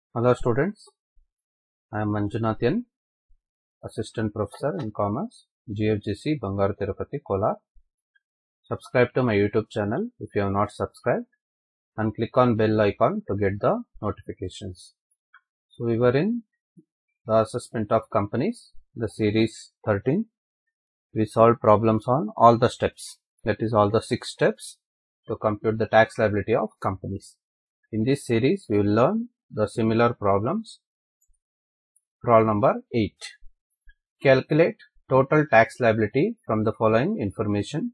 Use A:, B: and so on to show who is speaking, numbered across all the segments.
A: Hello students, I am Manjunath N, Assistant Professor in Commerce, GFGC, Bangaru Tirupati, Kolar. Subscribe to my YouTube channel if you have not subscribed and click on bell icon to get the notifications. So we were in the assessment of companies, the series 13. We solved problems on all the steps, that is all the six steps to compute the tax liability of companies. In this series, we will learn the similar problems. Problem number 8. Calculate total tax liability from the following information.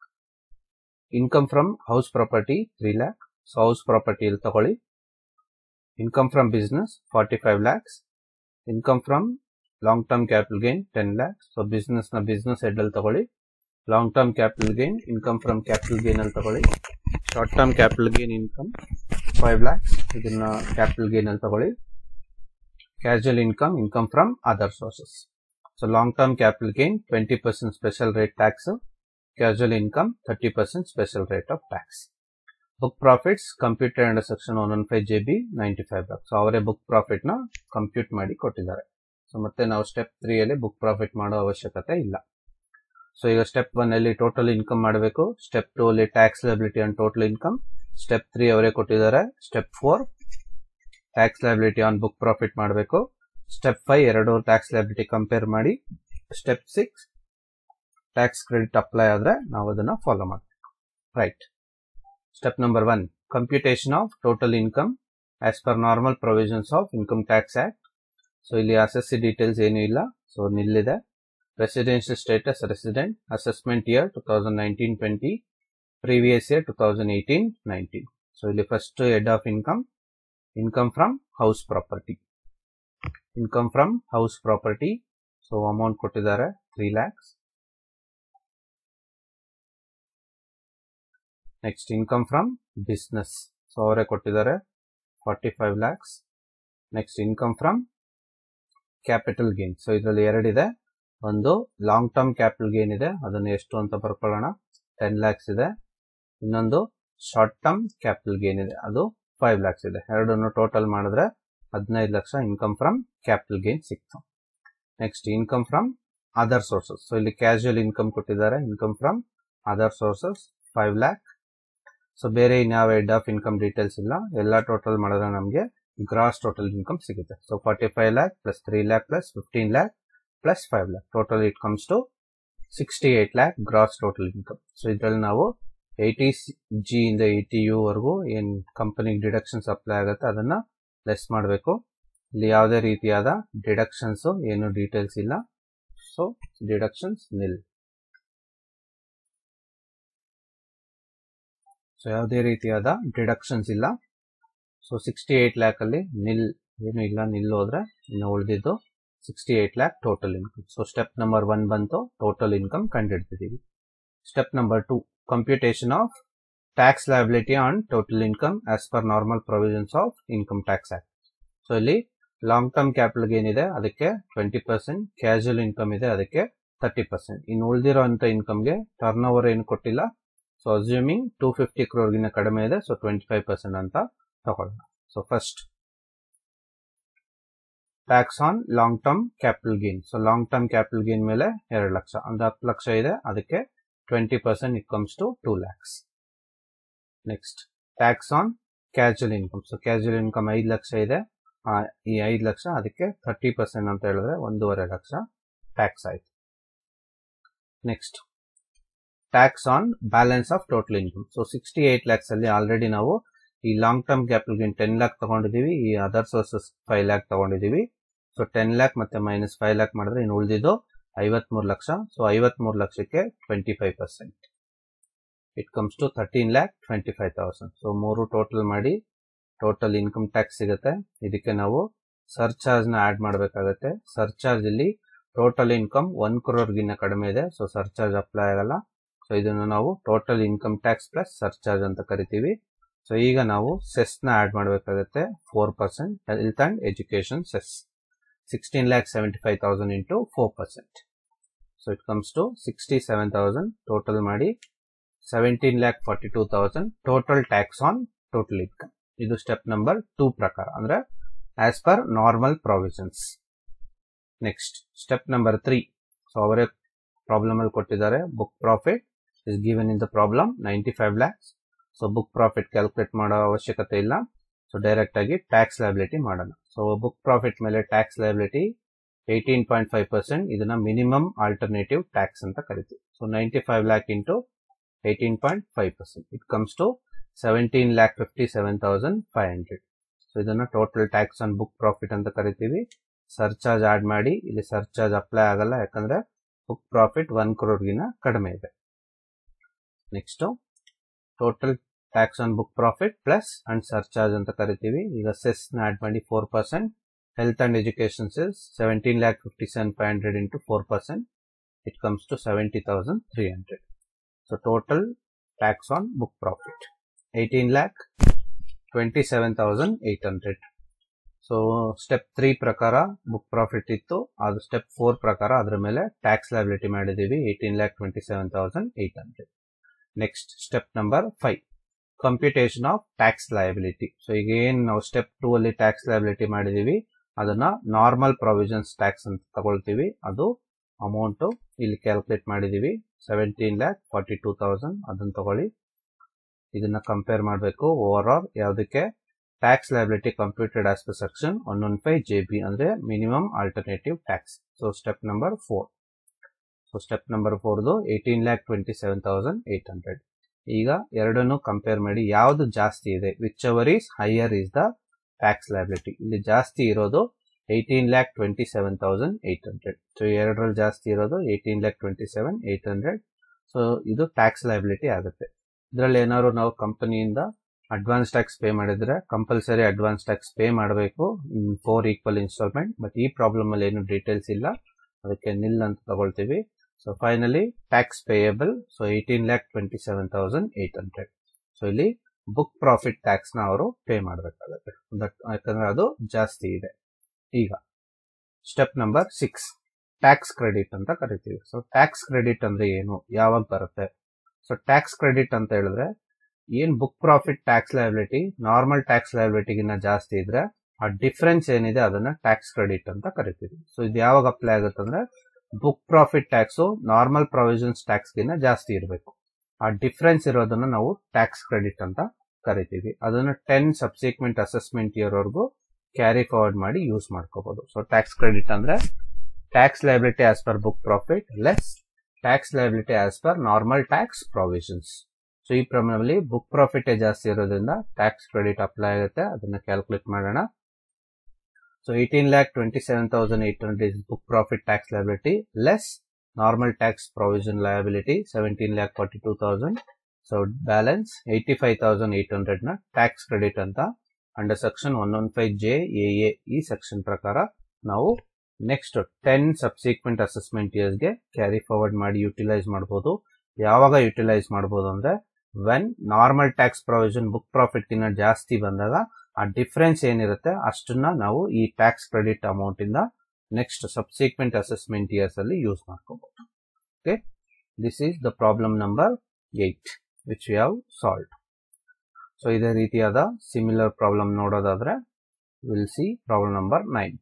A: Income from house property 3 lakh. So house property ಇಲ್ಲಿ ತಗೊಳ್ಳಿ income from business forty five lakhs income from long term capital gain ten lakhs so business ನ business head ಅಲ್ಲಿ ತಗೊಳ್ಳಿ long term capital gain income from capital gain ಅಲ್ಲಿ ತಗೊಳ್ಳಿ short term capital gain income five lakhs ಇದನ್ನ capital gain ಅಲ್ಲಿ ತಗೊಳ್ಳಿ casual income income from other sources so long term capital gain twenty percent special rate tax casual income thirty percent special rate of tax book profits computer under section one one five J B ninety five back so ಅವರೇ book profit ನ compute ಮಾಡಿ ಕೊಟ್ಟಿದ್ದಾರೆ so ಮತ್ತೆ ನಾವು step three ಅಲ್ಲಿ book profit ಮಾಡೋ ಅವಶ್ಯಕತೆ ಇಲ್ಲ ಸೊ ಈಗ ಸ್ಟೆಪ್ ಒನ್ ಅಲ್ಲಿ ಟೋಟಲ್ ಇನ್ಕಮ್ ಮಾಡಬೇಕು ಸ್ಟೆಪ್ ಟೂ ಅಲ್ಲಿ tax liability and total income step three ಅವರೇ ಕೊಟ್ಟಿದ್ದಾರೆ step four tax liability on book profit ಮಾಡಬೇಕು ಸ್ಟೆಪ್ ಫೈವ್ ಎರಡು ಟ್ಯಾಕ್ಸ್ ಲೈಬಿಲಿಟಿ ಕಂಪೇರ್ ಮಾಡಿ step six tax credit apply ಆದ್ರೆ ನಾವು ಅದನ್ನ ಫಾಲೋ ಮಾಡ್ತೀವಿ right step number one computation of total income as per normal provisions of income tax act so ಇಲ್ಲಿ S S C details ಏನೂ ಇಲ್ಲ so ನಿಲ್ಲಿದೆ residential status resident assessment year two thousand nineteen twenty previous year two thousand eighteen nineteen so ಇಲ್ಲಿ first head of income income from house property income from house property so amount ಕೊಟ್ಟಿದ್ದಾರೆ three lakhs next income from business so ಅವರೇ ಕೊಟ್ಟಿದ್ದಾರೆ forty five lakhs next income from capital gain so ಇದರಲ್ಲಿ ಎರಡಿದೆ ಒಂದು long term capital gain ಇದೆ ಅದನ್ನು ಎಷ್ಟು ಅಂತ ಬರ್ಕೊಳ್ಳೋಣ ಟೆನ್ ಲ್ಯಾಕ್ಸ್ ಇದೆ ಇನ್ನೊಂದು ಶಾರ್ಟ್ ಟರ್ಮ್ ಕ್ಯಾಪಿಟಲ್ ಗೇನ್ ಇದೆ ಅದು ಫೈವ್ ಲ್ಯಾಕ್ಸ್ ಇದೆ ಎರಡನ್ನು ಟೋಟಲ್ ಮಾಡಿದ್ರೆ ಹದಿನೈದು lakh income from capital gain ಸಿಕ್ತು next income from other sources so ಇಲ್ಲಿ ಕ್ಯಾಶುವಲ್ ಇನ್ಕಮ್ ಕೊಟ್ಟಿದ್ದಾರೆ income from other sources five lakh so ಬೇರೆ ಇನ್ಯಾವ ಹೆಡ್ ಆಫ್ ಇನ್ಕಮ್ ಡೀಟೇಲ್ಸ್ ಇಲ್ಲ ಎಲ್ಲ ಟೋಟಲ್ ಮಾಡಿದ್ರೆ ನಮಗೆ ಗ್ರಾಸ್ ಟೋಟಲ್ ಇನ್ಕಮ್ ಸಿಗುತ್ತೆ so forty five lakh plus three lakh plus fifteen lakh plus five lakh total it comes to sixty eight lakh gross total income so ಇದರಲ್ಲಿ ನಾವು eighty G ಇಂದ ಏಯ್ಟಿ ಯು ವರೆಗೂ ಏನ್ ಕಂಪನಿಗೆ ಡಿಡಕ್ಷನ್ಸ್ ಅಪ್ಲೈ ಆಗುತ್ತೆ ಅದನ್ನ ಲೆಸ್ ಮಾಡಬೇಕು ಇಲ್ಲಿ ಯಾವುದೇ ರೀತಿಯಾದ ಡಿಡಕ್ಷನ್ಸ್ ಏನು ಡೀಟೇಲ್ಸ್ ಇಲ್ಲ ಸೊ ಡಿಡಕ್ಷನ್ಸ್ ನಿಲ್ ಸೊ ಯಾವುದೇ ರೀತಿಯಾದ ಡಿಡಕ್ಷನ್ಸ್ ಇಲ್ಲ ಸೊ ಸಿಕ್ಸ್ಟಿ ಏಟ್ ಲ್ಯಾಕ್ ಅಲ್ಲಿ ನಿಲ್ ಏನು ಇಲ್ಲ ನಿಲ್ ಹೋದ್ರೆ ಇನ್ನು ಉಳಿದಿದ್ದು sixty eight lakh total income so step number one ಬಂತು ಟೋಟಲ್ ಇನ್ಕಮ್ ಕಂಡುಹಿಡ್ತಿದ್ದೀವಿ step number two computation of tax liability on total income as per normal provisions of income tax act so ಇಲ್ಲಿ long term capital gain ಇದೆ ಅದಕ್ಕೆ twenty percent casual income ಇದೆ ಅದಕ್ಕೆ thirty percent ಇನ್ನು ಉಳಿದಿರೋ ಅಂತ ಇನ್ಕಮ್ಗೆ turn turnover ಏನು ಕೊಟ್ಟಿಲ್ಲ ಸೊ ಅಸ್ಯೂಮಿಂಗ್ ಟೂ ಫಿಫ್ಟಿ ಕ್ರೋರ್ಗಿನ ಕಡಿಮೆ ಇದೆ ಸೊ ಟ್ವೆಂಟಿ ಫೈವ್ ಪರ್ಸೆಂಟ್ ಅಂತ ತಗೊಳ್ಳೋಣ so first tax on long term capital gain so long term capital gain ಮೇಲೆ ಎರಡು ಲಕ್ಷ ಒಂದು ಹತ್ತು ಲಕ್ಷ ಇದೆ ಅದಕ್ಕೆ twenty percent it comes to two lakhs next tax on casual income so casual income ಐದು ಲಕ್ಷ ಇದೆ ಈ ಐದು ಲಕ್ಷ ಅದಕ್ಕೆ ಥರ್ಟಿ ಪರ್ಸೆಂಟ್ ಅಂತ ಹೇಳಿದ್ರೆ ಒಂದೂವರೆ ಲಕ್ಷ ಟ್ಯಾಕ್ಸ್ ಆಯ್ತು next tax on balance of total income so sixty eight lakhs ಅಲ್ಲಿ ಆಲ್ರೆಡಿ ನಾವು ಈ long term capital gain ten lakh ತಗೊಂಡಿದೀವಿ ಈ ಅದರ್ ಸೋರ್ಸಸ್ ಫೈವ್ ಲ್ಯಾಕ್ ತಗೊಂಡಿದೀವಿ ಸೊ ಟೆನ್ ಲ್ಯಾಕ್ ಮತ್ತೆ ಮೈನಸ್ ಫೈವ್ ಲ್ಯಾಕ್ ಮಾಡಿದ್ರೆ ಇನ್ನು ಉಳಿದಿದ್ದು ಐವತ್ಮೂರು ಲಕ್ಷ ಸೊ ಐವತ್ಮೂರು ಲಕ್ಷಕ್ಕೆ twenty five percent it comes to thirteen lakh twenty five thousand so ಮೂರು ಟೋಟಲ್ ಮಾಡಿ ಟೋಟಲ್ ಇನ್ಕಮ್ ಟ್ಯಾಕ್ಸ್ ಸಿಗುತ್ತೆ ಇದಕ್ಕೆ ನಾವು ಸರ್ಚಾರ್ಜ್ ನ ಆಡ್ ಮಾಡಬೇಕಾಗತ್ತೆ ಸರ್ಚಾರ್ಜ್ ಇಲ್ಲಿ ಟೋಟಲ್ ಇನ್ಕಮ್ ಒನ್ ಕ್ರೋರ್ಗಿನ್ನ ಕಡಿಮೆ ಇದೆ ಸೊ ಸರ್ಚಾರ್ಜ್ ಅಪ್ಲೈ ಆಗಲ್ಲ ಸೊ ಇದನ್ನು ನಾವು total income tax plus surcharge ಅಂತ ಕರಿತೀವಿ ಸೊ ಈಗ ನಾವು ಸೆಸ್ ನ ಆಡ್ ಮಾಡಬೇಕಾಗುತ್ತೆ four percent health and education cess sixteen lakh seventy five thousand into four percent so it comes to sixty seven thousand total ಮಾಡಿ seventeen lakh forty two thousand total tax on total income ಇದು step number two ಪ್ರಕಾರ ಅಂದ್ರೆ as per normal provisions next step number three so ಅವರೇ problem ಅಲ್ಲಿ ಕೊಟ್ಟಿದ್ದಾರೆ book profit is given in the problem ninety five lakhs so book profit calculate ಮಾಡೋ ಅವಶ್ಯಕತೆ ಇಲ್ಲ so direct ಆಗಿ ಟ್ಯಾಕ್ಸ್ ಲಯಬಿಲಿಟಿ ಮಾಡೋಣ ಸೊ ಬುಕ್ ಪ್ರಾಫಿಟ್ ಮೇಲೆ tax liability eighteen point five percent ಇದನ್ನ ಮಿನಿಮಮ್ ಆಲ್ಟರ್ನೇಟಿವ್ ಟ್ಯಾಕ್ಸ್ ಅಂತ ಕರಿತೀವಿ so ninety five lakh into eighteen point five percent it comes to seventeen lakh fifty seven thousand five hundred so ಇದನ್ನ total tax on book profit ಅಂತ ಕರಿತೀವಿ surcharge add ಮಾಡಿ ಇಲ್ಲಿ surcharge apply ಆಗಲ್ಲ ಯಾಕಂದ್ರೆ ಬುಕ್ ಪ್ರಾಫಿಟ್ ಒನ್ ಕ್ರೋರ್ಗಿನ ಕಡಿಮೆ ಇದೆ next total tax on book profit plus and surcharge ಅಂತ ಕರಿತೀವಿ ಈಗ ಸೆಸ್ ನ ಆಡ್ ಮಾಡಿ four percent health and education cess seventeen lakh fifty seven five hundred into four percent it comes to seventy thousand three hundred so total tax on book profit eighteen lakh twenty seven thousand eight hundred so step three ಪ್ರಕಾರ book profit ಇತ್ತು ಅದು step four ಪ್ರಕಾರ ಅದರ ಮೇಲೆ tax liability ಮಾಡಿದೀವಿ eighteen lakh twenty seven thousand eight hundred next step number five computation of tax liability so ಈಗ ಏನ್ ನಾವು ಸ್ಟೆಪ್ ಟೂ ಅಲ್ಲಿ ಟ್ಯಾಕ್ಸ್ ಲಯಬಿಲಿಟಿ ಮಾಡಿದೀವಿ ಅದನ್ನ ನಾರ್ಮಲ್ ಪ್ರೊವಿಷನ್ಸ್ ಟ್ಯಾಕ್ಸ್ ಅಂತ ತಗೊಳ್ತೀವಿ ಅದು ಅಮೌಂಟ್ ಇಲ್ಲಿ ಕ್ಯಾಲ್ಕುಲೇಟ್ ಮಾಡಿದೀವಿ seventeen lakh forty two thousand ಅದನ್ನ ತಗೊಳ್ಳಿ ಇದನ್ನ ಕಂಪೇರ್ ಮಾಡಬೇಕು ಓವರ್ ಆಲ್ ಯಾವುದಕ್ಕೆ tax liability computed as per section one one five J B ಅಂದ್ರೆ minimum alternative tax so step number four so step number ಫೋರ್ದು eighteen lakh twenty seven thousand eight hundred ಈಗ ಎರಡನ್ನು compare ಮಾಡಿ ಯಾವ್ದು ಜಾಸ್ತಿ ಇದೆ whichever is higher is the tax liability ಇಲ್ಲಿ ಜಾಸ್ತಿ ಇರೋದು eighteen lakh twenty seven thousand eight hundred so ಎರಡರಲ್ಲಿ ಜಾಸ್ತಿ ಇರೋದು eighteen lakh twenty seven eight hundred so ಇದು ಟ್ಯಾಕ್ಸ್ ಲಯಬಿಲಿಟಿ ಆಗುತ್ತೆ ಇದರಲ್ಲಿ ಏನಾದ್ರು ನಾವು ಕಂಪನಿಯಿಂದ ಅಡ್ವಾನ್ಸ್ ಟ್ಯಾಕ್ಸ್ ಪೇ ಮಾಡಿದ್ರೆ ಕಂಪಲ್ಸರಿ ಅಡ್ವಾನ್ಸ್ ಟ್ಯಾಕ್ಸ್ ಪೇ ಮಾಡಬೇಕು ಫೋರ್ ಈಕ್ವಲ್ ಇನ್ಸ್ಟಾಲ್ಮೆಂಟ್ ಬಟ್ ಈ ಪ್ರಾಬ್ಲಮ್ ಅಲ್ಲಿ ಏನು ಡೀಟೇಲ್ಸ್ ಇಲ್ಲ ಅದಕ್ಕೆ ನಿಲ್ ಅಂತ ತಗೊಳ್ತೀವಿ so finally tax payable so eighteen lakh twenty seven thousand eight hundred so ಇಲ್ಲಿ ಬುಕ್ ಪ್ರಾಫಿಟ್ ಟ್ಯಾಕ್ಸ್ ನ ಅವರು ಪೇ ಮಾಡಬೇಕಾಗುತ್ತೆ ಯಾಕಂದ್ರೆ ಅದು ಜಾಸ್ತಿ ಇದೆ ಈಗ step number six tax credit ಅಂತ ಕರಿತೀವಿ ಸೊ ಟ್ಯಾಕ್ಸ್ ಕ್ರೆಡಿಟ್ ಅಂದ್ರೆ ಏನು ಯಾವಾಗ ಬರುತ್ತೆ ಸೊ ಟ್ಯಾಕ್ಸ್ ಕ್ರೆಡಿಟ್ ಅಂತ ಹೇಳಿದ್ರೆ ಏನ್ book profit tax liability normal tax ಲಯಬಿಲಿಟಿಗಿನ್ನ ಜಾಸ್ತಿ ಇದ್ರೆ ಆ ಡಿಫ್ರೆನ್ಸ್ ಏನಿದೆ ಅದನ್ನ ಟ್ಯಾಕ್ಸ್ ಕ್ರೆಡಿಟ್ ಅಂತ ಕರಿತೀವಿ ಸೊ ಇದು ಯಾವಾಗ ಅಪ್ಲೈ ಆಗುತ್ತೆ ಅಂದ್ರೆ book profit tax normal provisions tax ಗಿನ್ನ ಜಾಸ್ತಿ ಇರಬೇಕು ಆ ಡಿಫ್ರೆನ್ಸ್ ಇರೋದನ್ನ ನಾವು ಟ್ಯಾಕ್ಸ್ ಕ್ರೆಡಿಟ್ ಅಂತ ಕರಿತೀವಿ ಅದನ್ನ ಟೆನ್ ಸಬ್ಸಿಕ್ವೆಂಟ್ ಅಸೆಸ್ಮೆಂಟ್ ಇಯರ್ ವರೆಗೂ ಕ್ಯಾರಿ ಫಾರ್ವರ್ಡ್ ಮಾಡಿ ಯೂಸ್ ಮಾಡ್ಕೋಬಹುದು ಸೊ ಟ್ಯಾಕ್ಸ್ ಕ್ರೆಡಿಟ್ ಅಂದ್ರೆ tax liability as per book profit less tax liability as per normal tax provisions so ಈ ಪ್ರಮಾಣದಲ್ಲಿ ಬುಕ್ ಪ್ರಾಫಿಟ್ ಜಾಸ್ತಿ ಇರೋದ್ರಿಂದ ಟ್ಯಾಕ್ಸ್ ಕ್ರೆಡಿಟ್ ಅಪ್ಲೈ ಆಗುತ್ತೆ ಅದನ್ನ ಕ್ಯಾಲ್ಕುಲೇಟ್ ಮಾಡೋಣ so eighteen lakh twenty seven thousand eight hundred book profit tax liability less normal tax provision liability seventeen lakh forty two thousand so balance eighty five thousand eight hundred ನ tax credit ಅಂತ under section one one five J A A ಈ section ಪ್ರಕಾರ ನಾವು next ten subsequent assessment ಇಯರ್ಸ್ಗೆ carry forward ಮಾಡಿ utilise ಮಾಡಬಹುದು ಯಾವಾಗ utilise ಮಾಡಬಹುದು ಅಂದ್ರೆ when normal tax provision book profit ಇನ್ನ ಜಾಸ್ತಿ ಬಂದಾಗ ಆ ಡಿಫ್ರೆನ್ಸ್ ಏನಿರುತ್ತೆ ಅಷ್ಟನ್ನ ನಾವು ಈ ಟ್ಯಾಕ್ಸ್ ಕ್ರೆಡಿಟ್ ಅಮೌಂಟ್ ಇಂದ ನೆಕ್ಸ್ಟ್ ಸಬ್ಸಿಕ್ವೆಂಟ್ ಅಸೆಸ್ಮೆಂಟ್ ಇಯರ್ಸ್ ಅಲ್ಲಿ ಯೂಸ್ ಮಾಡ್ಕೋಬಹುದು okay this is the problem number eight which you have solve so ಇದೇ ರೀತಿಯಾದ ಸಿಮಿಲರ್ ಪ್ರಾಬ್ಲಮ್ ನೋಡೋದಾದ್ರೆ will see problem number nine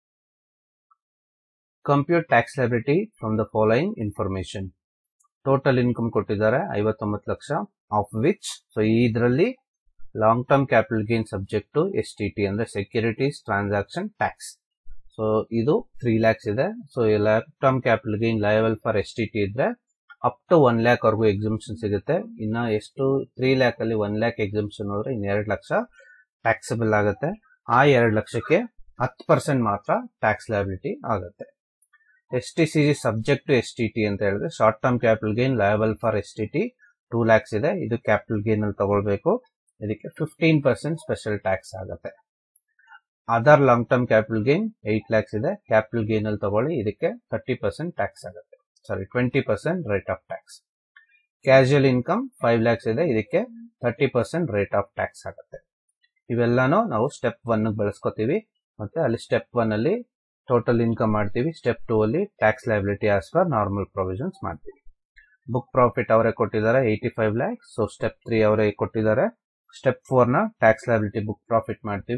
A: compute tax liability from the following information total income ಕೊಟ್ಟಿದ್ದಾರೆ ಐವತ್ತೊಂಬತ್ತು lakh of which so ಇದರಲ್ಲಿ long term capital gain subject to S T T ಅಂದ್ರೆ securities transaction tax so ಇದು three lakhs ಇದೆ so long term capital gain liable for S T T ಇದ್ರೆ up to one lakh ವರೆಗೂ exhibition ಸಿಗುತ್ತೆ ಇನ್ನ ಎಷ್ಟು three lakh ಅಲ್ಲಿ ಒನ್ ಲ್ಯಾಕ್ ಎಕ್ಸಿಬಿಷನ್ ಹೋದ್ರೆ ಇನ್ನು ಎರಡು ಲಕ್ಷ ಟ್ಯಾಕ್ಸಬಲ್ ಆಗುತ್ತೆ ಆ ಎರಡು ಲಕ್ಷಕ್ಕೆ ಹತ್ತು ಪರ್ಸೆಂಟ್ ಮಾತ್ರ ಟ್ಯಾಕ್ಸ್ ಲಯಬಿಲಿಟಿ ಆಗುತ್ತೆ S T C subject to S T T ಅಂತ ಹೇಳಿದ್ರೆ short term capital gain liable for S T T two lakhs ಇದೆ ಇದು ಕ್ಯಾಪಿಟಲ್ ಗೇನ್ ಅಲ್ಲಿ ತಗೊಳ್ಬೇಕು ಇದಕ್ಕೆ ಫಿಫ್ಟೀನ್ ಪರ್ಸೆಂಟ್ ಸ್ಪೆಷಲ್ ಟ್ಯಾಕ್ಸ್ ಆಗುತ್ತೆ other long term capital gain eight lakhs ಇದೆ ಕ್ಯಾಪಿಟಲ್ ಗೇನ್ ಅಲ್ಲಿ ತಗೊಳ್ಳಿ ಇದಕ್ಕೆ ತರ್ಟಿ ಪರ್ಸೆಂಟ್ ಟ್ಯಾಕ್ಸ್ ಆಗುತ್ತೆ sorry twenty percent rate of tax casual income five lakhs ಇದೆ ಇದಕ್ಕೆ thirty percent rate of tax ಆಗುತ್ತೆ ಇವೆಲ್ಲಾನು ನಾವು ಸ್ಟೆಪ್ ಒನ್ ಬಳಸ್ಕೋತೀವಿ ಮತ್ತೆ ಅಲ್ಲಿ ಸ್ಟೆಪ್ ಒನ್ ಅಲ್ಲಿ ಟೋಟಲ್ ಇನ್ಕಮ್ ಮಾಡ್ತೀವಿ ಸ್ಟೆಪ್ ಟೂ ಅಲ್ಲಿ tax liability as per normal provisions ಮಾಡ್ತೀವಿ ಬುಕ್ ಪ್ರಾಫಿಟ್ ಅವರೇ ಕೊಟ್ಟಿದ್ದಾರೆ eighty five lakhs so step three ಅವರೇ ಕೊಟ್ಟಿದ್ದಾರೆ ಸ್ಟೆಪ್ ಫೋರ್ ನ ಟ್ಯಾಕ್ಸ್ ಲೈಬಿಲಿಟಿ ಬುಕ್ ಪ್ರಾಫಿಟ್ ಮಾಡ್ತೀವಿ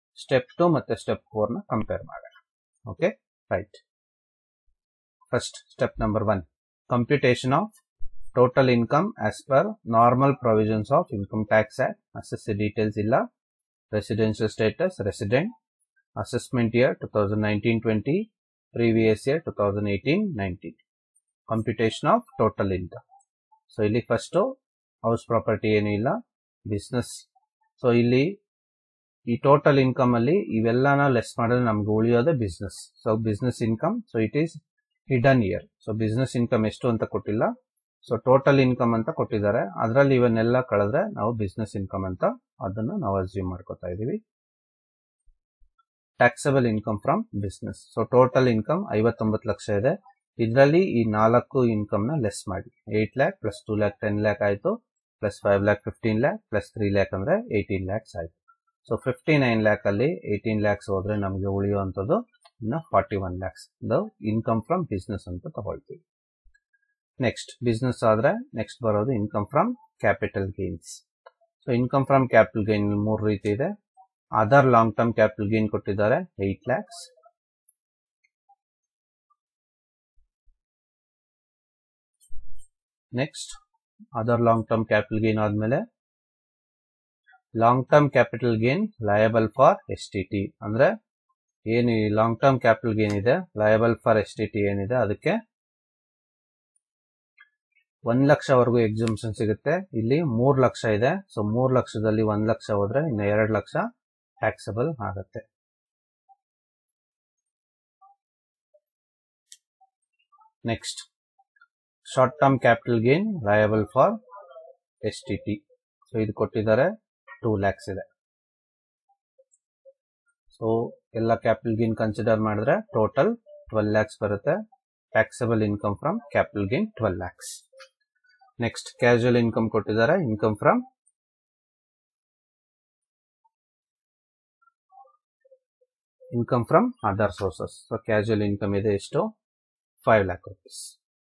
A: ಸ್ಟೆಪ್ ಟು ಮತ್ತೆ ಸ್ಟೆಪ್ ಫೋರ್ ನ ಕಂಪೇರ್ ಮಾಡೋಣ okay right first step number one computation of total income as per normal provisions of income tax act assessee details ಇಲ್ಲ residential status resident assessment year two thousand nineteen twenty previous year two thousand eighteen nineteen computation of total income so ಇಲ್ಲಿ first house property ಏನೂ ಇಲ್ಲ business so ಇಲ್ಲಿ ಈ total income ಅಲ್ಲಿ ಇವೆಲ್ಲನ less ಮಾಡಿದ್ರೆ ನಮ್ಗೆ ಉಳಿಯೋದೇ business so business income so it is hidden here so business income ಎಷ್ಟು ಅಂತ ಕೊಟ್ಟಿಲ್ಲ ಸೊ ಟೋಟಲ್ ಇನ್ಕಮ್ ಅಂತ ಕೊಟ್ಟಿದ್ದಾರೆ ಅದರಲ್ಲಿ ಇವನ್ನೆಲ್ಲ ಕಳೆದ್ರೆ ನಾವು ಬಿಸ್ನೆಸ್ ಇನ್ಕಮ್ ಅಂತ ಅದನ್ನು ನಾವು ಅಸ್ಯೂಮ್ ಮಾಡ್ಕೋತಾ ಇದೀವಿ taxable income from business so total income ಐವತ್ತೊಂಬತ್ತು ಲಕ್ಷ ಇದೆ ಇದರಲ್ಲಿ ಈ ನಾಲ್ಕು ಇನ್ಕಮ್ ನ ಲೆಸ್ ಮಾಡಿ eight lakh plus two lakh ten lakh ಆಯ್ತು plus five lakh fifteen lakh plus three lakh ಅಂದ್ರೆ ಏಯ್ಟೀನ್ ಲ್ಯಾಕ್ಸ್ ಆಯ್ತು ಸೊ ಫಿಫ್ಟಿ ನೈನ್ ಲ್ಯಾಕ್ ಅಲ್ಲಿ ಏಯ್ಟೀನ್ ಲ್ಯಾಕ್ಸ್ ಹೋದ್ರೆ ನಮಗೆ ಉಳಿಯುವಂಥದ್ದು ಇನ್ನು forty one lakhs the income from business ಅಂತ ತಗೊಳ್ತೀವಿ ನೆಕ್ಸ್ಟ್ ಬಿಸ್ನೆಸ್ ಆದ್ರೆ ನೆಕ್ಸ್ಟ್ ಬರೋದು income from capital gains so income from capital gain ಮೂರು ರೀತಿ ಇದೆ other long term capital gain ಕೊಟ್ಟಿದ್ದಾರೆ eight lakhs next other long term capital gain ಆದ್ಮೇಲೆ long term capital gain liable for S T T ಅಂದ್ರೆ ಏನು ಈ long term capital gain ಇದೆ liable for S T T ಏನಿದೆ ಅದಕ್ಕೆ ಒಂದ್ ಲಕ್ಷವರೆಗೂ ಎಕ್ಸಿಬಿಷನ್ ಸಿಗುತ್ತೆ ಇಲ್ಲಿ ಮೂರ್ ಲಕ್ಷ ಇದೆ ಸೊ ಮೂರ್ ಲಕ್ಷದಲ್ಲಿ ಒಂದ್ ಲಕ್ಷ ಹೋದ್ರೆ ಇನ್ನು ಎರಡ್ ಲಕ್ಷ ಟ್ಯಾಕ್ಸಬಲ್ ಆಗುತ್ತೆ next short term capital gain liable for S T T so ಇದು ಕೊಟ್ಟಿದ್ದಾರೆ ಟೂ ಲ್ಯಾಕ್ಸ್ ಇದೆ ಸೊ ಎಲ್ಲ ಕ್ಯಾಪಿಟಲ್ ಗೇನ್ ಕನ್ಸಿಡರ್ ಮಾಡಿದ್ರೆ ಟೋಟಲ್ ಟ್ವೆಲ್ ಲ್ಯಾಕ್ಸ್ ಬರುತ್ತೆ taxable income from capital gain twelve lakhs next casual income ಕೊಟ್ಟಿದ್ದಾರೆ income from income from other sources so casual income ಇದೆ ಎಷ್ಟು five lakh rupees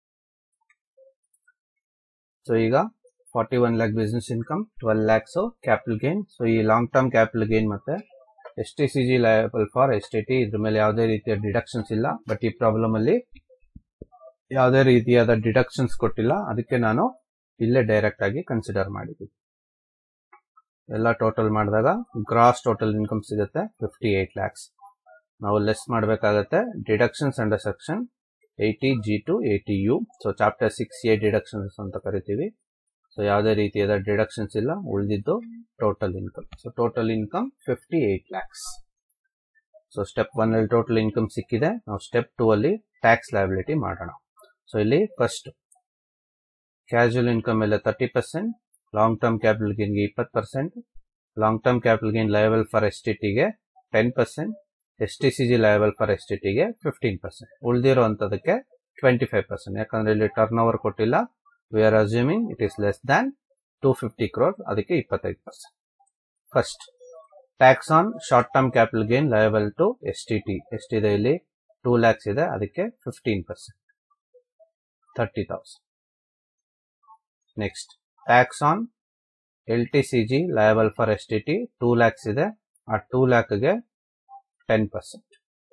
A: so ಈಗ forty one lakh business income twelve lakhs capital gain so ಈ long term capital gain ಮತ್ತೆ S T C G liable for S T T ಇದ್ರ ಮೇಲೆ ಯಾವುದೇ ರೀತಿಯ deductions ಇಲ್ಲ ಬಟ್ ಈ ಪ್ರಾಬ್ಲಮ್ ಅಲ್ಲಿ ಯಾವುದೇ ರೀತಿಯಾದ ಡಿಡಕ್ಷನ್ಸ್ ಕೊಟ್ಟಿಲ್ಲ ಅದಕ್ಕೆ ನಾನು ಇಲ್ಲೇ ಡೈರೆಕ್ಟ್ ಆಗಿ ಕನ್ಸಿಡರ್ ಮಾಡಿದ್ದೀನಿ ಎಲ್ಲ ಟೋಟಲ್ ಮಾಡಿದಾಗ ಗ್ರಾಸ್ ಟೋಟಲ್ ಇನ್ಕಮ್ ಸಿಗುತ್ತೆ ಫಿಫ್ಟಿ ಏಟ್ ಲ್ಯಾಕ್ಸ್ ನಾವು ಲೆಸ್ ಮಾಡಬೇಕಾಗತ್ತೆ deductions under section eighty G to eighty U so chapter six A deductions ಅಂತ ಕರಿತೀವಿ ಸೊ ಯಾವುದೇ ರೀತಿಯಾದ ಡಿಡಕ್ಷನ್ಸ್ ಇಲ್ಲ ಉಳಿದಿದ್ದು total income so total income fifty eight lakhs so step one ಅಲ್ಲಿ ಟೋಟಲ್ ಇನ್ಕಮ್ ಸಿಕ್ಕಿದೆ ನಾವು ಸ್ಟೆಪ್ ಟೂ ಅಲ್ಲಿ ಟ್ಯಾಕ್ಸ್ ಲಯಬಿಲಿಟಿ ಮಾಡೋಣ ಸೊ ಇಲ್ಲಿ ಫಸ್ಟ್ ಕ್ಯಾಶುವಲ್ ಇನ್ಕಮ್ ಎಲ್ಲ thirty percent long term capital ಗೇನ್ಗೆ ಇಪ್ಪತ್ತು percent long term capital gain liable for S T ಟಿಗೆ ten percent S T C G liable for S T ಟಿಗೆ fifteen percent ಉಳಿದಿರುವಂತದಕ್ಕೆ twenty five percent ಯಾಕಂದ್ರೆ ಇಲ್ಲಿ turn over ಕೊಟ್ಟಿಲ್ಲ we are assuming it is less than two fifty crore ಅದಕ್ಕೆ ಇಪ್ಪತ್ತೈದು percent first tax on short term capital gain liable to S T T ಎಷ್ಟಿದೆ ಇಲ್ಲಿ two lakhs ಇದೆ ಅದಕ್ಕೆ fifteen percent thirty thousand next tax on L T C G liable for S T T two lakhs ಇದೆ ಆ two ಲ್ಯಾಕ್ಗೆ ten percent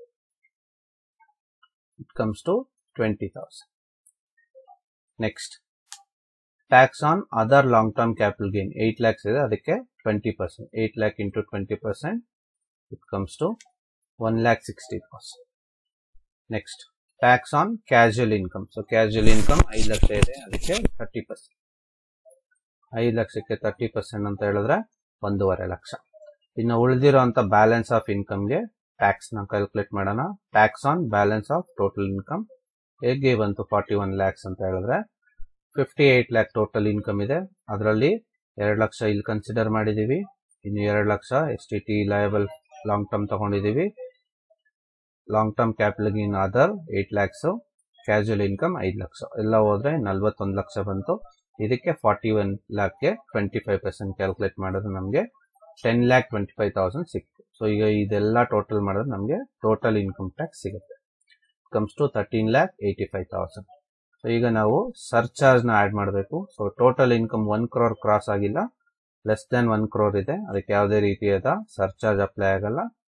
A: it comes to twenty thousand next tax on other long term capital gain eight lakhs ಇದೆ ಅದಕ್ಕೆ twenty percent eight lakh into twenty percent it comes to one lakh sixty percent next tax on casual income so casual income ಐದು ಲಕ್ಷ ಇದೆ ಅದಕ್ಕೆ thirty percent ಐದು ಲಕ್ಷಕ್ಕೆ thirty percent ಅಂತ ಹೇಳಿದ್ರೆ ಒಂದೂವರೆ ಲಕ್ಷ ಇನ್ನು ಉಳಿದಿರುವಂತ ಬ್ಯಾಲೆನ್ಸ್ ಆಫ್ ಇನ್ಕಮ್ಗೆ ಟ್ಯಾಕ್ಸ್ ನ ಕ್ಯಾಲ್ಕುಲೇಟ್ ಮಾಡೋಣ tax on balance of total income ಹೇಗೆ ಬಂತು ಫಾರ್ಟಿ ಒನ್ ಲ್ಯಾಕ್ಸ್ ಅಂತ ಹೇಳಿದ್ರೆ fifty eight lakh total income ಇದೆ ಅದರಲ್ಲಿ ಎರಡು ಲಕ್ಷ ಇಲ್ಲಿ ಕನ್ಸಿಡರ್ ಮಾಡಿದೀವಿ ಇನ್ನು ಎರಡು ಲಕ್ಷ S T T liable long term ತಗೊಂಡಿದೀವಿ long term capital in other eight lakhs casual income ಐದು ಲಕ್ಷ ಎಲ್ಲ ಹೋದ್ರೆ ನಲ್ವತ್ತೊಂದು ಲಕ್ಷ ಬಂತು ಇದಕ್ಕೆ ಫಾರ್ಟಿ ಒನ್ ಲ್ಯಾಕ್ಗೆ ಟ್ವೆಂಟಿ ಫೈವ್ ಪರ್ಸೆಂಟ್ ಕ್ಯಾಲ್ಕುಲೇಟ್ ಮಾಡಿದ್ರೆ ನಮಗೆ ten lakh twenty five thousand ಸಿಕ್ತು ಸೊ ಈಗ ಇದೆಲ್ಲ ಟೋಟಲ್ ಮಾಡಿದ್ರೆ ನಮಗೆ ಟೋಟಲ್ ಇನ್ಕಮ್ ಟ್ಯಾಕ್ಸ್ ಸಿಗುತ್ತೆ comes to thirteen lakh eighty five thousand so ಈಗ ನಾವು ಸರ್ಚಾರ್ಜ್ ನ ಆಡ್ ಮಾಡಬೇಕು so total income one crore cross ಆಗಿಲ್ಲ ಲೆಸ್ ದೆನ್ ಒನ್ ಕ್ರೋರ್ ಇದೆ ಅದಕ್ಕೆ ಯಾವುದೇ ರೀತಿಯಾದ ಸರ್ಚಾರ್ಜ್ ಅಪ್ಲೈ ಆಗಲ್ಲ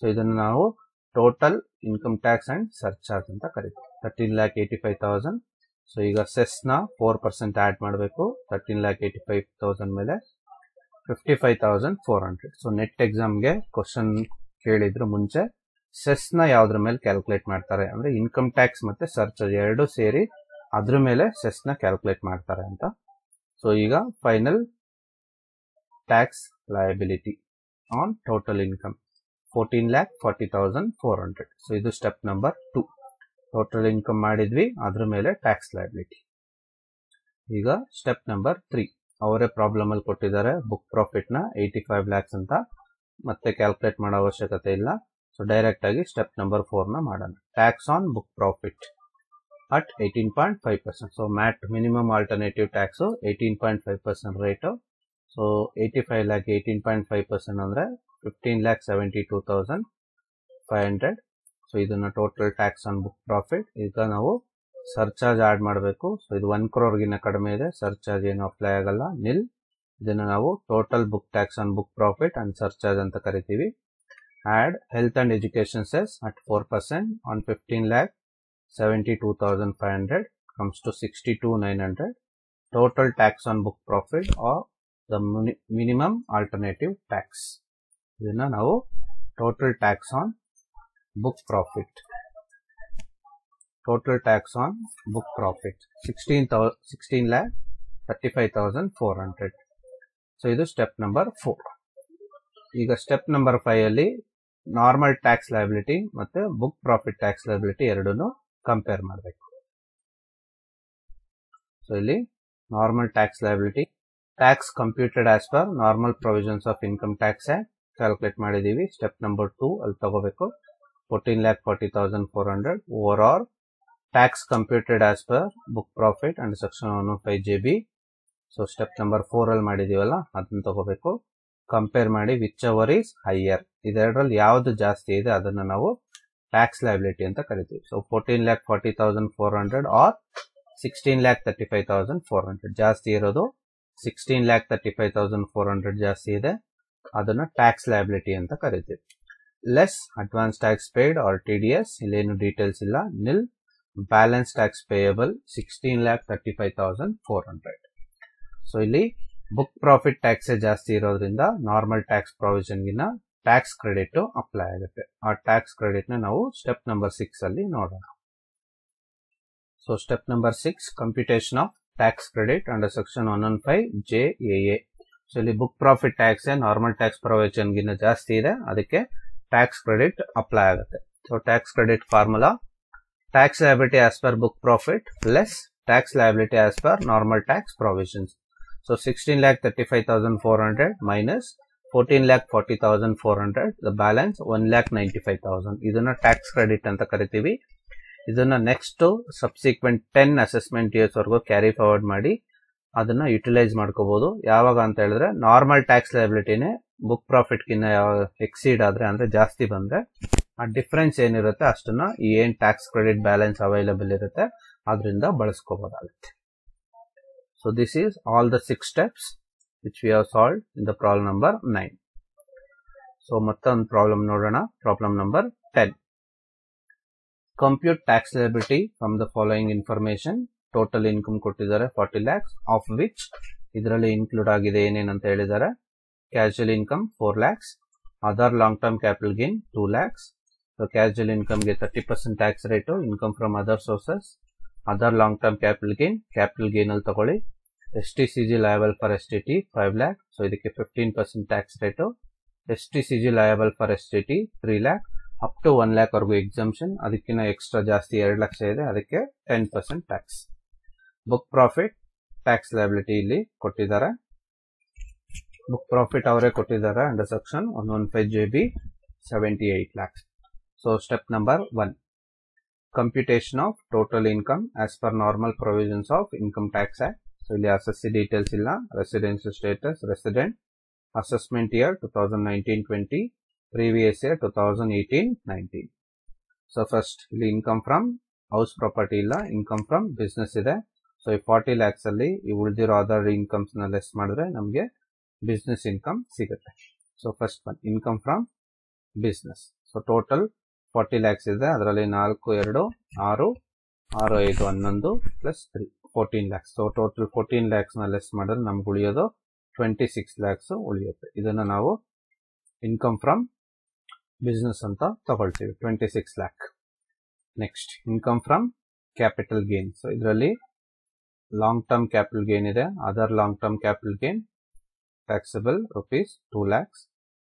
A: ಸೊ ಇದನ್ನು ನಾವು total income tax and surcharge ಅಂತ ಕರಿತೀವಿ thirteen lakh eighty five thousand so ಈಗ ಸೆಸ್ನ ಫೋರ್ ಪರ್ಸೆಂಟ್ ಆ್ಯಡ್ ಮಾಡಬೇಕು thirteen lakh eighty five thousand ಮೇಲೆ fifty five thousand four hundred so net ಎಕ್ಸಾಮ್ಗೆ ಕ್ವಶನ್ ಕೇಳಿದ್ರು ಮುಂಚೆ ಸೆಸ್ನ ಯಾವ್ದ್ರ ಮೇಲೆ ಕ್ಯಾಲ್ಕುಲೇಟ್ ಮಾಡ್ತಾರೆ ಅಂದ್ರೆ ಇನ್ಕಮ್ ಟ್ಯಾಕ್ಸ್ ಮತ್ತೆ ಸರ್ಚಾರ್ಜ್ ಎರಡು ಸೇರಿ ಅದ್ರ ಮೇಲೆ ಸೆಸ್ನ ಕ್ಯಾಲ್ಕುಲೇಟ್ ಮಾಡ್ತಾರೆ ಅಂತ ಸೊ ಈಗ final tax liability on total income fourteen lakh forty thousand four hundred so ಇದು step number two total income ಮಾಡಿದ್ವಿ ಅದ್ರ ಮೇಲೆ ಟ್ಯಾಕ್ಸ್ ಲಯಬಿಲಿಟಿ ಈಗ ಸ್ಟೆಪ್ ನಂಬರ್ ತ್ರೀ ಅವರೇ ಪ್ರಾಬ್ಲಮ್ ಅಲ್ಲಿ ಕೊಟ್ಟಿದ್ದಾರೆ ಬುಕ್ ಪ್ರಾಫಿಟ್ ನ ಏಯ್ಟಿ ಫೈವ್ ಲ್ಯಾಕ್ಸ್ ಅಂತ ಮತ್ತೆ ಕ್ಯಾಲ್ಕುಲೇಟ್ ಮಾಡೋ ಅವಶ್ಯಕತೆ ಇಲ್ಲ ಸೊ ಡೈರೆಕ್ಟ್ ಆಗಿ ಸ್ಟೆಪ್ ನಂಬರ್ ಫೋರ್ ನ ಮಾಡೋಣ tax on book profit at eighteen point five percent so MAT minimum alternative tax eighteen point five percent rate so eighty five lakh eighteen point five percent ಅಂದ್ರೆ fifteen lakh seventy two thousand five hundred so ಇದನ್ನ total tax on book profit ಈಗ ನಾವು surcharge add ಮಾಡಬೇಕು so ಇದು one ಕ್ರೋರ್ಗಿನ್ನ ಕಡಿಮೆ ಇದೆ surcharge ಏನು ಅಪ್ಲೈ ಆಗಲ್ಲ ನಿಲ್ ಇದನ್ನ ನಾವು total book tax on book profit and surcharge ಅಂತ ಕರಿತೀವಿ add health and education cess at four percent on fifteen lakh seventy two thousand five hundred comes to sixty two nine hundred total tax on book profit are the minimum alternative tax ಇದನ್ನ ನಾವು total tax on book profit total tax on book profit sixteen thou sixteen lakh thirty five thousand four hundred so ಇದು step number four ಈಗ step number five ಅಲ್ಲಿ normal tax liability ಮತ್ತೆ book profit tax liability ಎರಡನ್ನು compare ಮಾಡಬೇಕು so ಇಲ್ಲಿ normal tax liability tax computed as per normal provisions of income tax calculate ಮಾಡಿದೀವಿ step number two ಅಲ್ಲಿ ತಗೋಬೇಕು fourteen lakh forty thousand four hundred over all tax computed as per book profit and section one five J B so step number four ಅಲ್ಲಿ ಮಾಡಿದೀವಲ್ಲ ಅದನ್ನ ತಗೋಬೇಕು compare ಮಾಡಿ whichever is higher ಇದೆರಡರಲ್ಲಿ ಯಾವ್ದು ಜಾಸ್ತಿ ಇದೆ ಅದನ್ನ ನಾವು ಟ್ಯಾಕ್ಸ್ ಲೈಬಿಲಿಟಿ ಅಂತ ಕರಿತೀವಿ so fourteen lakh forty thousand four hundred or sixteen lakh thirty five thousand four hundred ಜಾಸ್ತಿ ಇರೋದು sixteen lakh thirty five thousand four hundred ಜಾಸ್ತಿ ಇದೆ ಅದನ್ನ ಟ್ಯಾಕ್ಸ್ ಲೈಬಿಲಿಟಿ ಅಂತ ಕರಿತೀವಿ less advance tax paid or T D S ಇಲ್ಲೇನು ಡೀಟೇಲ್ಸ್ ಇಲ್ಲ nil balance tax payable sixteen lakh thirty five thousand four hundred so ಇಲ್ಲಿ ಬುಕ್ ಪ್ರಾಫಿಟ್ ಟ್ಯಾಕ್ಸ್ ಜಾಸ್ತಿ ಇರೋದ್ರಿಂದ ನಾರ್ಮಲ್ ಟ್ಯಾಕ್ಸ್ ಪ್ರಾವಿಷನ್ಗಿನ ಟ್ಯಾಕ್ಸ್ ಕ್ರೆಡಿಟ್ ಅಪ್ಲೈ ಆಗುತ್ತೆ ಆ ಟ್ಯಾಕ್ಸ್ ಕ್ರೆಡಿಟ್ ನ ನಾವು ಸ್ಟೆಪ್ ನಂಬರ್ ಸಿಕ್ಸ್ ಅಲ್ಲಿ ನೋಡೋಣ so step number six computation of tax credit under section one one five J A so ಇಲ್ಲಿ book profit tax normal tax ಪ್ರಾವಿಷನ್ಗಿನ ಜಾಸ್ತಿ ಇದೆ ಅದಕ್ಕೆ ಟ್ಯಾಕ್ಸ್ ಕ್ರೆಡಿಟ್ ಅಪ್ಲೈ ಆಗುತ್ತೆ so tax credit formula tax liability as per book profit plus tax liability as per normal tax provisions so sixteen lakh thirty five thousand four hundred minus fourteen lakh forty thousand four hundred the balance one lac ninety five thousand ಇದನ್ನ tax credit ಅಂತ ಕರಿತೀವಿ ಇದನ್ನ next subsequent ten assessment years ವರೆಗೂ carry forward ಮಾಡಿ ಅದನ್ನ utilise ಮಾಡ್ಕೋಬಹುದು ಯಾವಾಗ ಅಂತ ಹೇಳಿದ್ರೆ ನಾರ್ಮಲ್ ಟ್ಯಾಕ್ಸ್ ಲಯಬಿಲಿಟಿನೇ ಬುಕ್ ಪ್ರಾಫಿಟ್ ಕಿನ್ನ ಎಕ್ಸೀಡ್ ಆದ್ರೆ ಅಂದ್ರೆ ಜಾಸ್ತಿ ಬಂದ್ರೆ ಆ ಡಿಫ್ರೆನ್ಸ್ ಏನಿರುತ್ತೆ ಅಷ್ಟನ್ನ ಈ ಏನ್ ಟ್ಯಾಕ್ಸ್ ಕ್ರೆಡಿಟ್ ಬ್ಯಾಲೆನ್ಸ್ ಅವೈಲಬಲ್ ಇರುತ್ತೆ ಅದರಿಂದ ಬಳಸ್ಕೋಬಹುದಾಗುತ್ತೆ so this is all the six steps which we have solve in the problem number nine so ಮತ್ತೊಂದು ಪ್ರಾಬ್ಲಮ್ ನೋಡೋಣ problem number ten compute tax liability from the following information total income ಕೊಟ್ಟಿದ್ದಾರೆ forty lakhs of which ಇದರಲ್ಲಿ include ಆಗಿದೆ ಏನೇನಂತ ಹೇಳಿದ್ದಾರೆ casual income four lakhs other long term capital gain two lakhs so casual ಇನ್ಕಮ್ಗೆ thirty percent tax rate income from other sources other long term capital gain capital gain ಅಲ್ಲಿ ತಗೊಳ್ಳಿ S T C G liable for S T T five lakh so ಇದಕ್ಕೆ fifteen percent tax rate S T C G liable for S T T three lakh up to one lakh ವರೆಗೂ exemption ಅದಕ್ಕಿಂತ extra ಜಾಸ್ತಿ ಎರಡು ಲಕ್ಷ ಇದೆ ಅದಕ್ಕೆ ten percent tax book profit tax liability ಇಲ್ಲಿ ಕೊಟ್ಟಿದ್ದಾರೆ ಬುಕ್ ಪ್ರಾಫಿಟ್ ಅವರೇ ಕೊಟ್ಟಿದ್ದಾರೆ under section one one five J B seventy eight lakhs so step number one computation of total income as per normal provisions of income tax act so ಇಲ್ಲಿ assessee details ಇಲ್ಲ residential status resident assessment year two thousand nineteen twenty previous year two thousand eighteen nineteen so first ಇಲ್ಲಿ income from house property ಇಲ್ಲ income from business ಇದೆ so ಈ forty lakhs ಅಲ್ಲಿ ಈ ಉಳಿದಿರೋ other incomes ನ ಲೆಸ್ ಮಾಡಿದ್ರೆ ನಮಗೆ ಬಿಸ್ನೆಸ್ ಇನ್ಕಮ್ ಸಿಗುತ್ತೆ so first one income from business so total forty lakhs ಇದೆ ಅದರಲ್ಲಿ ನಾಲ್ಕು ಎರಡು ಆರು ಆರು ಐದು ಹನ್ನೊಂದು plus three fourteen lakhs so total fourteen ಲ್ಯಾಕ್ಸ್ನ ಲೆಸ್ ಮಾಡಿದ್ರೆ ನಮ್ಗೆ ಉಳಿಯೋದು ಟ್ವೆಂಟಿ ಸಿಕ್ಸ್ ಲ್ಯಾಕ್ಸ್ ಉಳಿಯುತ್ತೆ ಇದನ್ನು ನಾವು ಇನ್ಕಮ್ ಫ್ರಮ್ ಬಿಸ್ನೆಸ್ ಅಂತ ತಗೊಳ್ತೀವಿ twenty six lakh next income from capital gain so ಇದರಲ್ಲಿ ಲಾಂಗ್ ಟರ್ಮ್ ಕ್ಯಾಪಿಟಲ್ ಗೇನ್ ಇದೆ other long term capital gain taxable rupees two lakhs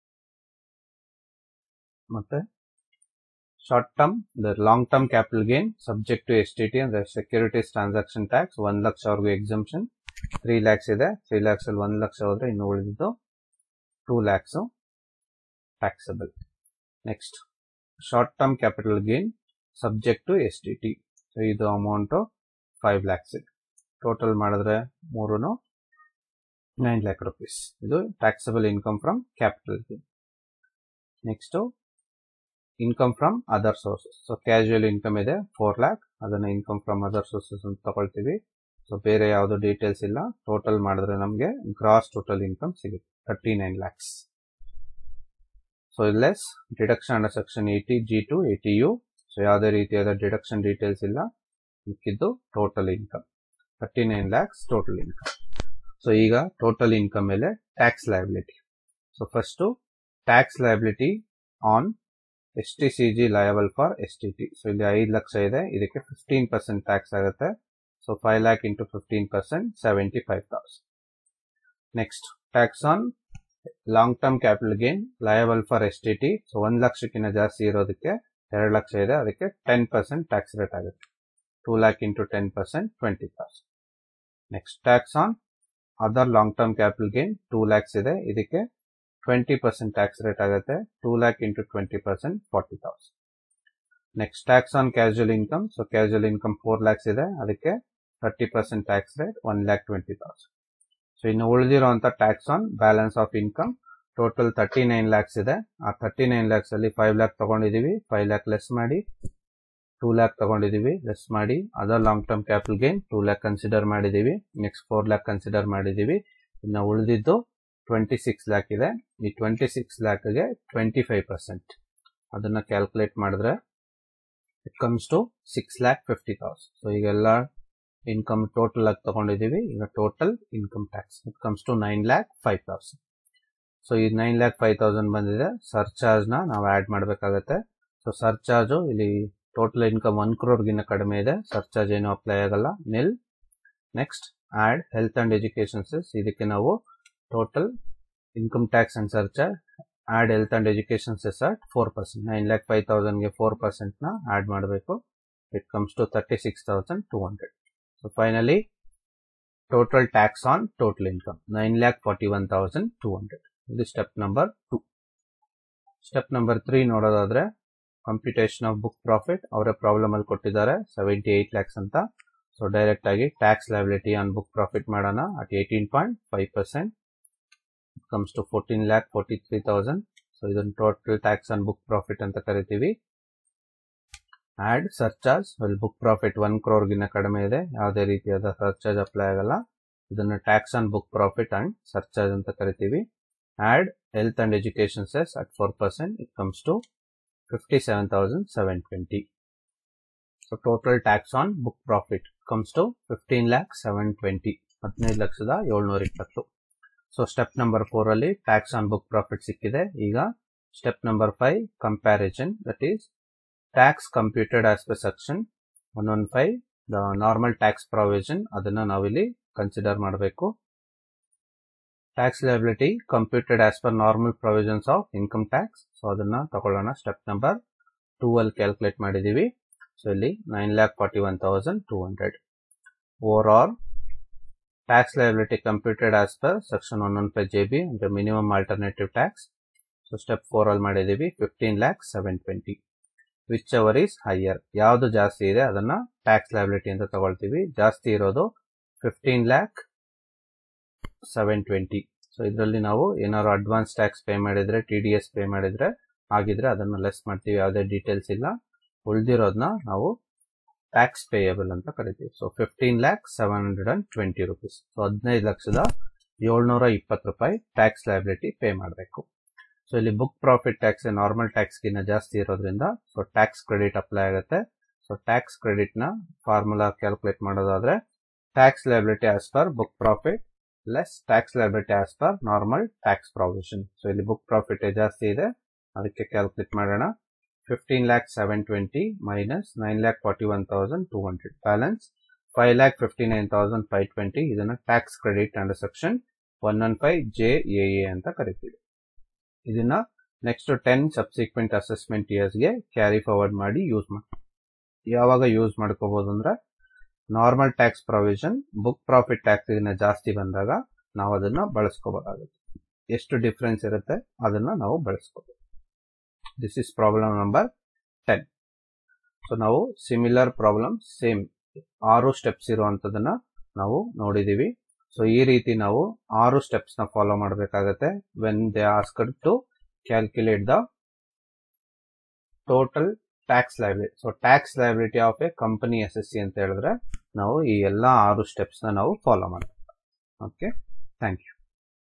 A: ಮತ್ತೆ short term the long term capital gain subject to S T T ಅಂದ್ರೆ securities transaction tax ಒಂದ್ ಲಕ್ಷವರೆಗೂ exemption three lakhs ಇದೆ three lakhs ಅಲ್ಲಿ ಒಂದ್ ಲಕ್ಷ ಹೋದ್ರೆ ಇನ್ನು ಉಳಿದಿದ್ದು two lakhs taxable next short term capital gain subject to S T T so ಇದು ಅಮೌಂಟು ಫೈವ್ ಲ್ಯಾಕ್ಸ್ ಇದೆ ಟೋಟಲ್ ಮಾಡಿದ್ರೆ ಮೂರು ನೈನ್ ಲ್ಯಾಕ್ ರುಪೀಸ್ ಇದು taxable income from capital gain next income from other sources so casual income ಇದೆ ಫೋರ್ ಲ್ಯಾಕ್ ಅದನ್ನ income from other sources ಅಂತ ತಗೊಳ್ತೀವಿ ಸೊ ಬೇರೆ ಯಾವುದು ಡೀಟೇಲ್ಸ್ ಇಲ್ಲ ಟೋಟಲ್ ಮಾಡಿದ್ರೆ ನಮಗೆ ಗ್ರಾಸ್ ಟೋಟಲ್ ಇನ್ಕಮ್ ಸಿಗುತ್ತೆ ಥರ್ಟಿ ನೈನ್ ಲ್ಯಾಕ್ಸ್ ಸೊ ಇಲ್ಲೆಸ್ deduction under section eighty G to eighty U so ಯಾವುದೇ ರೀತಿಯಾದ ಡಿಡಕ್ಷನ್ ಡೀಟೇಲ್ಸ್ ಇಲ್ಲ ಮಿಕ್ಕಿದ್ದು total income thirty nine lakhs total income so ಈಗ ಟೋಟಲ್ ಇನ್ಕಮ್ ಮೇಲೆ tax liability so first tax liability on S T C G liable for S T T so ಇಲ್ಲಿ ಐದು ಲಕ್ಷ ಇದೆ ಇದಕ್ಕೆ ಫಿಫ್ಟೀನ್ ಪರ್ಸೆಂಟ್ ಟ್ಯಾಕ್ಸ್ ಆಗುತ್ತೆ so five lakh into fifteen percent seventy five thousand next tax on long term capital gain liable for S T T so ಒಂದು ಲಕ್ಷಕ್ಕಿಂತ ಜಾಸ್ತಿ ಇರೋದಕ್ಕೆ ಎರಡು ಲಕ್ಷ ಇದೆ ಅದಕ್ಕೆ ಟೆನ್ ಪರ್ಸೆಂಟ್ ಟ್ಯಾಕ್ಸ್ ರೇಟ್ ಆಗುತ್ತೆ two lakh into ten percent twenty thousand next tax on other long term capital gain two lakhs ಇದೆ ಇದಕ್ಕೆ ಟ್ವೆಂಟಿ ಪರ್ಸೆಂಟ್ ಟ್ಯಾಕ್ಸ್ ರೇಟ್ ಆಗುತ್ತೆ two lakh into twenty percent forty thousand next tax on casual income so casual income four lakhs ಇದೆ ಅದಕ್ಕೆ thirty percent tax rate one lakh twenty thousand so ಇನ್ನು ಉಳಿದಿರುವಂತ tax on balance of income total thirty nine lakhs ಇದೆ ಆ thirty nine lakhs ಅಲ್ಲಿ five lakh ತಗೊಂಡಿದೀವಿ five lakh less ಮಾಡಿ two lakh ತಗೊಂಡಿದೀವಿ ಲೆಸ್ ಮಾಡಿ other long term capital gain two lakh consider ಮಾಡಿದೀವಿ ನೆಕ್ಸ್ಟ್ ಫೋರ್ ಲ್ಯಾಕ್ ಕನ್ಸಿಡರ್ ಮಾಡಿದೀವಿ ಇನ್ನು ಉಳಿದಿದ್ದು ಟ್ವೆಂಟಿ ಸಿಕ್ಸ್ ಲ್ಯಾಕ್ ಇದೆ ಈ ಟ್ವೆಂಟಿ ಸಿಕ್ಸ್ ಲ್ಯಾಕ್ಗೆ ಟ್ವೆಂಟಿ ಫೈವ್ ಪರ್ಸೆಂಟ್ ಅದನ್ನ ಕ್ಯಾಲ್ಕುಲೇಟ್ ಮಾಡಿದ್ರೆ it comes to six lakh fifty thousand so ಈಗೆಲ್ಲ ಇನ್ಕಮ್ ಟೋಟಲ್ ಆಗಿ ತಗೊಂಡಿದೀವಿ ಈಗ total income tax it comes to nine lakh five thousand so ಈ ನೈನ್ ಲ್ಯಾಕ್ ಫೈವ್ ತೌಸಂಡ್ ಬಂದಿದೆ ಸರ್ಚಾರ್ಜ್ ನ ನಾವು ಆಡ್ ಮಾಡಬೇಕಾಗತ್ತೆ ಸೊ ಸರ್ಚಾರ್ಜು ಇಲ್ಲಿ ಟೋಟಲ್ ಇನ್ಕಮ್ ಒನ್ ಕ್ರೋರ್ಗಿನ್ನ ಕಡಿಮೆ ಇದೆ ಸರ್ಚಾರ್ಜ್ ಏನು ಅಪ್ಲೈ ಆಗಲ್ಲ nil next add health and education cess ಇದಕ್ಕೆ ನಾವು total income tax and surcharge add health and education cess at four percent nine lakh five ತೌಸಂಡ್ಗೆ ಫೋರ್ ಪರ್ಸೆಂಟ್ ನ ಆಡ್ ಮಾಡಬೇಕು it comes to thirty six thousand two hundred so finally total tax on total income nine lakh forty one thousand two hundred ಇದು step number two step number three ನೋಡೋದಾದ್ರೆ computation of book profit ಅವರೇ problem ಅಲ್ಲಿ ಕೊಟ್ಟಿದ್ದಾರೆ seventy eight lakhs ಅಂತ so direct ಆಗಿ tax liability on book profit ಮಾಡೋಣ at eighteen point five percent comes to fourteen lakh forty three thousand so ಇದನ್ನು total tax on book profit ಅಂತ ಕರಿತೀವಿ add surcharge ಅಲ್ಲಿ ಬುಕ್ ಪ್ರಾಫಿಟ್ ಒನ್ ಕ್ರೋರ್ಗಿನ್ನ ಕಡಿಮೆ ಇದೆ ಯಾವುದೇ ರೀತಿಯಾದ ಸರ್ಚಾರ್ಜ್ ಅಪ್ಲೈ ಆಗಲ್ಲ ಇದನ್ನು tax on book profit and surcharge ಅಂತ ಕರಿತೀವಿ add health and education cess at four percent it comes to fifty seven thousand seven twenty so total tax on book profit comes to fifteen lakh seven twenty ಹದಿನೈದು ಲಕ್ಷದ ಏಳ್ನೂರ ಇಪ್ಪತ್ತು so step number four ಅಲ್ಲಿ tax on book profit ಸಿಕ್ಕಿದೆ ಈಗ step number five comparison that is tax computed as per section one one five the normal tax provision ಅದನ್ನ ನಾವಿಲ್ಲಿ consider ಮಾಡಬೇಕು tax liability computed as per normal provisions of income tax so ಅದನ್ನ ತಗೊಳ್ಳೋಣ step number two ಅಲ್ಲಿ calculate ಮಾಡಿದೀವಿ so ಇಲ್ಲಿ nine lakh forty one thousand two hundred over all tax liability computed as per section one one five J B ಅಂದ್ರೆ minimum alternative tax so step four ಅಲ್ಲಿ ಮಾಡಿದೀವಿ fifteen lakh seven twenty whichever is higher ಯಾವುದು ಜಾಸ್ತಿ ಇದೆ ಅದನ್ನ tax liability ಅಂತ ತಗೊಳ್ತೀವಿ ಜಾಸ್ತಿ ಇರೋದು fifteen lakh seven twenty so ಇದರಲ್ಲಿ ನಾವು ಏನಾದ್ರು ಅಡ್ವಾನ್ಸ್ ಟ್ಯಾಕ್ಸ್ ಪೇ ಮಾಡಿದ್ರೆ ಟಿ ಡಿ ಎಸ್ ಪೇ ಮಾಡಿದ್ರೆ ಆಗಿದ್ರೆ ಅದನ್ನು ಲೆಸ್ ಮಾಡ್ತೀವಿ ಯಾವುದೇ ಡೀಟೇಲ್ಸ್ ಇಲ್ಲ ಉಳಿದಿರೋದನ್ನ ನಾವು ಟ್ಯಾಕ್ಸ್ ಪೇಯಬಲ್ ಅಂತ ಕರಿತೀವಿ so fifteen lakh seven hundred and twenty rupees so ಹದಿನೈದು ಲಕ್ಷದ ಏಳ್ನೂರ ಇಪ್ಪತ್ತು ರೂಪಾಯಿ ಟ್ಯಾಕ್ಸ್ ಲೈಬಿಲಿಟಿ ಪೇ ಮಾಡಬೇಕು ಸೊ ಇಲ್ಲಿ ಬುಕ್ ಪ್ರಾಫಿಟ್ ಟ್ಯಾಕ್ಸ್ ನಾರ್ಮಲ್ ಟ್ಯಾಕ್ಸ್ಗಿನ್ನ ಜಾಸ್ತಿ ಇರೋದ್ರಿಂದ ಸೊ ಟ್ಯಾಕ್ಸ್ ಕ್ರೆಡಿಟ್ ಅಪ್ಲೈ ಆಗುತ್ತೆ ಸೊ ಟ್ಯಾಕ್ಸ್ ಕ್ರೆಡಿಟ್ ನ ಫಾರ್ಮುಲಾ ಕ್ಯಾಲ್ಕುಲೇಟ್ ಮಾಡೋದಾದ್ರೆ tax liability as per book profit less tax liability as per normal tax provision so ಇಲ್ಲಿ book profit ಜಾಸ್ತಿ ಇದೆ ಅದಕ್ಕೆ ಕ್ಯಾಲ್ಕುಲೇಟ್ ಮಾಡೋಣ fifteen lakh seven twenty minus nine lakh forty one thousand two hundred balance five lakh fifty nine thousand five twenty ಇದನ್ನ tax credit under section one one five J A ಅಂತ ಕರಿತೀವಿ ಇದನ್ನ next ten subsequent assessment ಇಯರ್ಸ್ಗೆ carry forward ಮಾಡಿ use ಮಾಡಿ ಯಾವಾಗ use ಮಾಡ್ಕೋಬಹುದು ಅಂದ್ರೆ normal tax provision book profit tax ಜಾಸ್ತಿ ಬಂದಾಗ ನಾವು ಅದನ್ನ ಬಳಸ್ಕೋಬೇಕಾಗುತ್ತೆ ಎಷ್ಟು ಡಿಫ್ರೆನ್ಸ್ ಇರುತ್ತೆ ಅದನ್ನ ನಾವು ಬಳಸ್ಕೋಬೇಕು this is problem number ten so ನಾವು ಸಿಮಿಲರ್ ಪ್ರಾಬ್ಲಮ್ ಸೇಮ್ ಆರು ಸ್ಟೆಪ್ಸ್ ಇರುವಂತದನ್ನ ನಾವು ನೋಡಿದೀವಿ ಸೊ ಈ ರೀತಿ ನಾವು ಆರು ಸ್ಟೆಪ್ಸ್ ನ ಫಾಲೋ ಮಾಡಬೇಕಾಗತ್ತೆ when they asked to calculate the total tax liability so tax liability of a company S S C ಅಂತ ಹೇಳಿದ್ರೆ ನಾವು ಈ ಎಲ್ಲಾ ಆರು ಸ್ಟೆಪ್ಸ್ ನ ನಾವು ಫಾಲೋ ಮಾಡಬೇಕು ಓಕೆ ಥ್ಯಾಂಕ್ ಯು